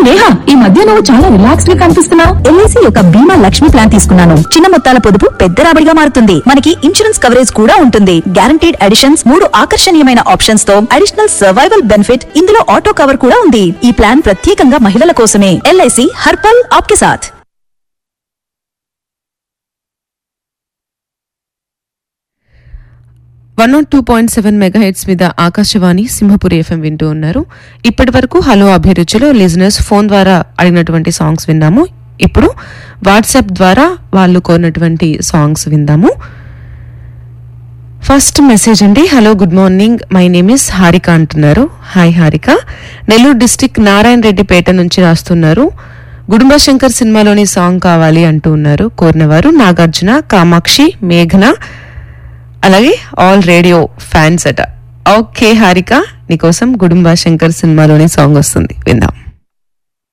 నేహా ఈ మధ్య నువ్వు చాలా రిలాక్స్డ్ గా కనిపిస్తున్నావు ఎల్ఐసి యొక్క బీమా లక్ష్మి ప్లాన్ తీసుకున్నాను చిన్న మొత్తాల పొదుపు పెద్ద రాబడిగా మారుతుంది మనకి ఇన్సూరెన్స్ కవరేజ్ కూడా ఉంటుంది గ్యారంటీడ్ అడిషన్స్ మూడు ఆకర్షణీయమైన ఆప్షన్స్ తో అడిషనల్ సర్వైవల్ బెనిఫిట్ ఇందులో ఆటో కవర్ కూడా ఉంది ఈ ప్లాన్ ప్రత్యేకంగా మహిళల కోసమే ఎల్ఐసి హర్పల్ ఆప్కే సాథ్ one nought two point seven megahertz మీద ఆకాశవాణి సింహపురి ఎఫ్ఎం వింటూ ఉన్నారు ఇప్పటి వరకు హలో అభిరుచిలో లిజనర్స్ ఫోన్ ద్వారా అడిగినటువంటి సాంగ్స్ విన్నాము ఇప్పుడు వాట్సాప్ ద్వారా వాళ్ళు కోరినటువంటి సాంగ్స్ విందాము ఫస్ట్ మెసేజ్ అండి hello good morning my name is Harika అంటున్నారు హాయ్ హారిక నెల్లూరు డిస్టిక్ నారాయణ రెడ్డిపేట నుంచి రాస్తున్నారు గుడుంబ శంకర్ సినిమాలోని సాంగ్ కావాలి అంటూ ఉన్నారు కోరినవారు నాగార్జున కామాక్షి మేఘన అలాగే ఆల్ రేడియో ఫ్యాన్స్ అట ఓకే హారిక నీకోసం గుడుంబ శంకర్ సినిమాలోని సాంగ్ వస్తుంది విందాం